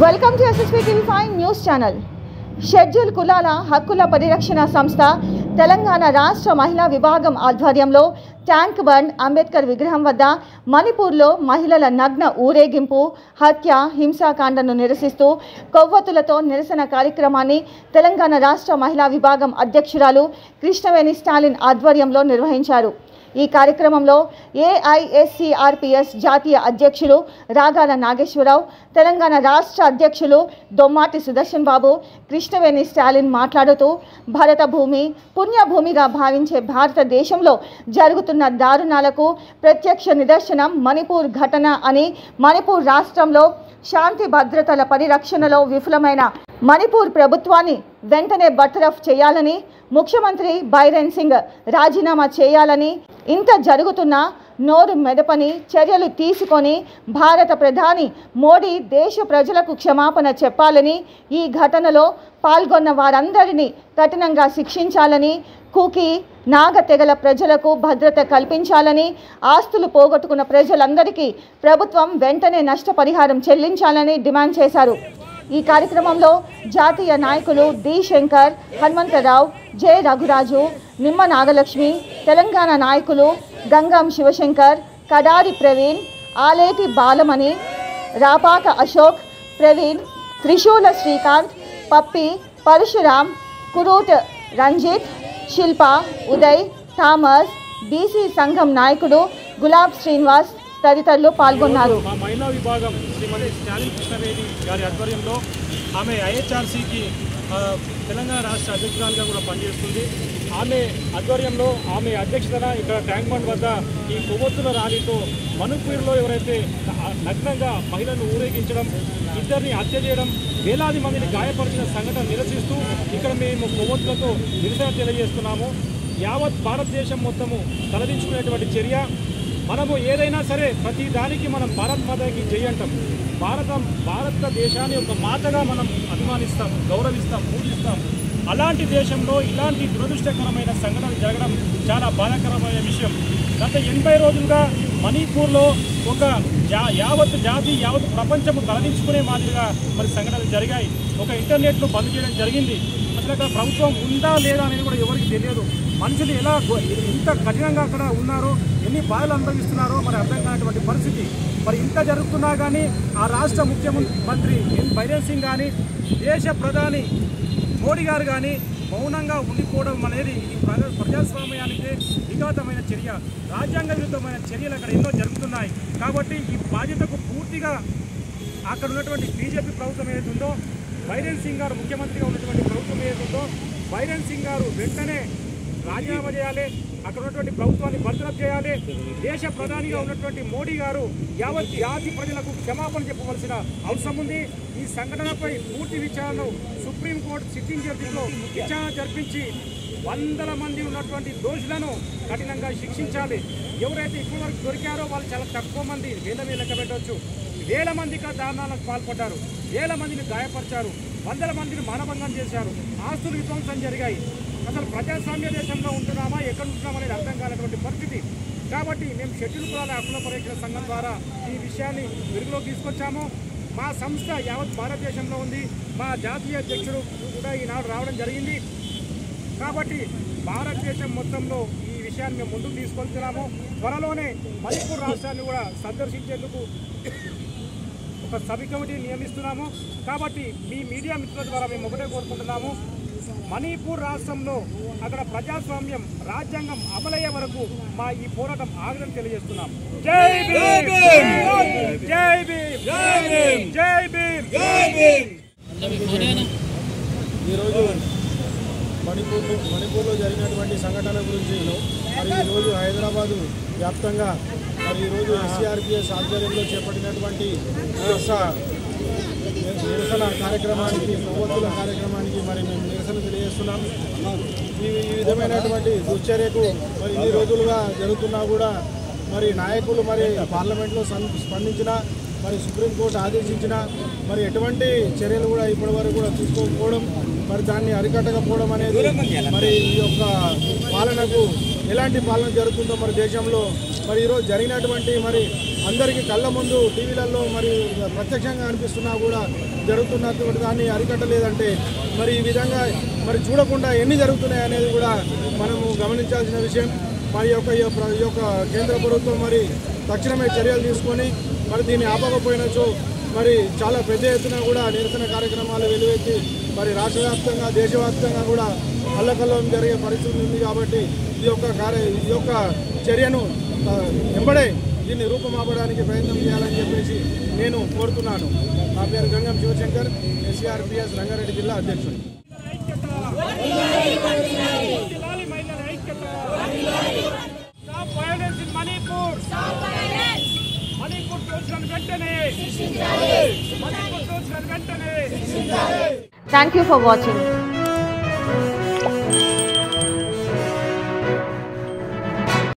welcome to SSP TV five news channel schedule కులాల హక్కుల పరిరక్షణ సంస్థ తెలంగాణ రాష్ట్ర మహిళా విభాగం ఆధ్వర్యంలో ట్యాంక్ బండ్ అంబేద్కర్ విగ్రహం వద్ద మణిపూర్లో మహిళల నగ్న ఊరేగింపు హత్య హింసాకాండను నిరసిస్తూ కొవ్వొత్తులతో నిరసన కార్యక్రమాన్ని తెలంగాణ రాష్ట్ర మహిళా విభాగం అధ్యక్షురాలు కృష్ణవేణి స్టాలిన్ ఆధ్వర్యంలో నిర్వహించారు ఈ కార్యక్రమంలో ఏఐఎస్సిఆర్పిఎస్ జాతీయ అధ్యక్షులు రాగాల నాగేశ్వరరావు తెలంగాణ రాష్ట్ర అధ్యక్షులు దొమ్మాటి సుదర్శన్ బాబు కృష్ణవేణి స్టాలిన్ మాట్లాడుతూ భారత భూమి పుణ్యభూమిగా భావించే భారతదేశంలో జరుగుతున్న దారుణాలకు ప్రత్యక్ష నిదర్శనం మణిపూర్ ఘటన అని మణిపూర్ రాష్ట్రంలో శాంతి భద్రతల పరిరక్షణలో విఫలమైన మణిపూర్ ప్రభుత్వాన్ని వెంటనే బర్తరఫ్ చేయాలని ముఖ్యమంత్రి బైరెన్ సింగ్ రాజీనామా చేయాలని ఇంత జరుగుతున్నా నోరు మెదపని చర్యలు తీసుకొని భారత ప్రధాని మోడీ దేశ ప్రజలకు క్షమాపణ చెప్పాలని ఈ ఘటనలో పాల్గొన్న వారందరినీ కఠినంగా శిక్షించాలని కుకి నాగ తెగల ప్రజలకు భద్రత కల్పించాలని ఆస్తులు పోగొట్టుకున్న ప్రజలందరికీ ప్రభుత్వం వెంటనే నష్టపరిహారం చెల్లించాలని డిమాండ్ చేశారు ఈ కార్యక్రమంలో జాతీయ నాయకులు డి శంకర్ హనుమంతరావు జె రఘురాజు నిమ్మ నాగలక్ష్మి తెలంగాణ నాయకులు గంగం శివశంకర్ కడారి ప్రవీణ్ ఆలేటి బాలమణి రాపాక అశోక్ ప్రవీణ్ త్రిశూల శ్రీకాంత్ పప్పి పరశురాం కురూట్ రంజిత్ శిల్ప ఉదయ్ థామస్ బీసీ సంఘం నాయకుడు గులాబ్ శ్రీనివాస్ తదితరులు పాల్గొన్నారు మా మహిళా విభాగం శ్రీమతి స్టాలిన్ కృష్ణవేణి గారి ఆధ్వర్యంలో ఆమె ఐహెచ్ఆర్సీకి తెలంగాణ రాష్ట్ర అధ్యక్షురాలుగా కూడా పనిచేస్తుంది ఆమె ఆధ్వర్యంలో ఆమె అధ్యక్షతన ఇక్కడ ట్యాంక్ బండ్ వద్ద ఈ కొవ్వొత్తుల ర్యాలీతో మణిపూర్లో ఎవరైతే న- నగ్నంగా మహిళలను ఊరేగించడం ఇద్దరిని హత్య చేయడం వేలాది మందిని గాయపరిచిన సంఘటన నిరసిస్తూ ఇక్కడ మేము కొవ్వొత్తులతో నిరసన తెలియజేస్తున్నాము యావత్ భారతదేశం మొత్తము తలదించుకునేటువంటి చర్య మనము ఏదైనా సరే ప్రతి దానికి మనం భారత్ మాతకి జై అంటాం భారత భారతదేశాన్ని ఒక మాతగా మనం అభిమానిస్తాం గౌరవిస్తాం పూజిస్తాం అలాంటి దేశంలో ఇలాంటి దురదృష్టకరమైన సంఘటన జరగడం చాలా బాధాకరమైన విషయం గత ఎనభై రోజులుగా మణిపూర్లో ఒక జా యావత్ జాతి యావత్ ప్రపంచము తలదించుకునే మాదిరిగా మరి సంఘటనలు జరిగాయి ఒక ఇంటర్నెట్ను బంద్ చేయడం జరిగింది అసలు అక్కడ ప్రభుత్వం ఉందా లేదా అనేది కూడా ఎవరికి తెలియదు మనుషులు ఎలా గో- ఎంత కఠినంగా అక్కడ ఉన్నారో ఎన్ని బాధలు అనుభవిస్తున్నారో మరి అర్థం కానటువంటి పరిస్థితి మరి ఇంత జరుగుతున్నా కానీ ఆ రాష్ట్ర ముఖ్యమంత్రి ఎన్ బైరెన్ సింగ్ కానీ దేశ ప్రధాని మోడీ గారు కానీ మౌనంగా ఉండిపోవడం అనేది ఇది ప్రజా ప్రజాస్వామ్యానికి విఘాతమైన చర్య రాజ్యాంగ విరుద్ధమైన చర్యలు అక్కడ ఎన్నో జరుగుతున్నాయి కాబట్టి ఈ బాధ్యతకు పూర్తిగా అక్కడ ఉన్నటువంటి బీజేపీ ప్రభుత్వం ఏదైతే ఉందో బైరెన్ సింగ్ గారు ముఖ్యమంత్రిగా ఉన్నటువంటి ప్రభుత్వం ఏదైతే ఉందో బైరెన్ సింగ్ గారు వెంటనే రాజీనామా చేయాలి అక్కడ ఉన్నటువంటి ప్రభుత్వాన్ని బర్తరఫ్ చేయాలి దేశ ప్రధానిగా ఉన్నటువంటి మోడీ గారు యావత్ జాతి ప్రజలకు క్షమాపణ చెప్పవలసిన అవసరం ఉంది ఈ సంఘటనపై పూర్తి విచారణను సుప్రీంకోర్టు సిట్టింగ్ జడ్జిలో విచారణ జరిపించి వందల మంది ఉన్నటువంటి దోషులను కఠినంగా శిక్షించాలి ఎవరైతే ఇప్పటి వరకు దొరికారో వాళ్ళు చాలా తక్కువ మంది వేల వేల లెక్క పెట్టవచ్చు వేల మంది ఇక్కడ దారుణాలకు పాల్పడ్డారు వేల మందిని గాయపరిచారు వందల మందిని మానభంగం చేశారు ఆస్తులు విధ్వంసం జరిగాయి అసలు ప్రజాస్వామ్య దేశంలో ఉంటున్నామా ఎక్కడ ఉంటున్నామా అనేది అర్థం కానటువంటి పరిస్థితి కాబట్టి మేము షెడ్యూల్ కులాల హక్కుల పరిరక్షణ సంఘం ద్వారా ఈ విషయాన్ని వెలుగులోకి తీసుకొచ్చాము మా సంస్థ యావత్ భారతదేశంలో ఉంది మా జాతీయ అధ్యక్షుడు కూడా ఈనాడు రావడం జరిగింది కాబట్టి భారతదేశం మొత్తంలో ఈ విషయాన్ని మేము ముందుకు తీసుకొస్తున్నాము త్వరలోనే మణిపూర్ రాష్ట్రాన్ని కూడా సందర్శించేందుకు ఒక సబ్ కమిటీ నియమిస్తున్నాము కాబట్టి మీ మీడియా మిత్రుల ద్వారా మేము ఒకటే కోరుకుంటున్నాము మణిపూర్ రాష్ట్రంలో అక్కడ ప్రజాస్వామ్యం రాజ్యాంగం అమలయ్యే వరకు మా ఈ పోరాటం ఆగదని తెలియజేస్తున్నాం జై భీమ్ జై భీమ్ జై భీమ్ ఈరోజు మణిపూర్ మణిపూర్లో జరిగినటువంటి సంఘటన గురించి మరి ఈరోజు హైదరాబాదు వ్యాప్తంగా మరి ఈరోజు ఎస్సీఆర్పిఎస్ ఆధ్వర్యంలో చేపట్టినటువంటి నిరస నిరసన కార్యక్రమానికి కొవ్వొత్తుల కార్యక్రమానికి మరి మేము నిరసన తెలియజేస్తున్నాం ఈ ఈ విధమైనటువంటి దుశ్చర్యకు మరి ఇన్ని రోజులుగా జరుగుతున్నా కూడా మరి నాయకులు మరి పార్లమెంట్లో సం- స్పందించిన మరి సుప్రీంకోర్టు ఆదేశించిన మరి ఎటువంటి చర్యలు కూడా ఇప్పటివరకు కూడా తీసుకోకపోవడం మరి దాన్ని అరికట్టకపోవడం అనేది మరి ఈ యొక్క పాలనకు ఎలాంటి పాలన జరుగుతుందో మరి దేశంలో మరి ఈరోజు జరిగినటువంటి మరి అందరికీ కళ్ళ ముందు టీవీలలో మరి ప్రత్యక్షంగా అనిపిస్తున్నా కూడా జరుగుతున్నటువంటి దాన్ని అరికట్టలేదంటే మరి ఈ విధంగా మరి చూడకుండా ఎన్ని జరుగుతున్నాయి అనేది కూడా మనము గమనించాల్సిన విషయం మరి యొక్క ఈ యొక్క- ఈ యొక్క కేంద్ర ప్రభుత్వం మరి తక్షణమే చర్యలు తీసుకొని మరి దీన్ని ఆపకపోయినచో మరి చాలా పెద్ద ఎత్తున కూడా నిరసన కార్యక్రమాలు వెలువెత్తి మరి రాష్ట్ర వ్యాప్తంగా దేశవ్యాప్తంగా కూడా అల్లకల్లం జరిగే పరిస్థితి ఉంది కాబట్టి ఈ యొక్క కార్య ఈ యొక్క చర్యను ఆ, వెంబడే దీన్ని రూపమాపడానికి ప్రయత్నం చేయాలని చెప్పేసి నేను కోరుతున్నాను నా పేరు గంగం శివశంకర్ ఎస్ఆర్పిఎస్ రంగారెడ్డి జిల్లా అధ్యక్షుడు జిల్లాలి మహిళల ఐక్యత stop violence in Manipur Manipur తోచిన వెంటనే మణిపూర్ తోచిన వెంటనే థ్యాంక్ యూ ఫర్ వాచింగ్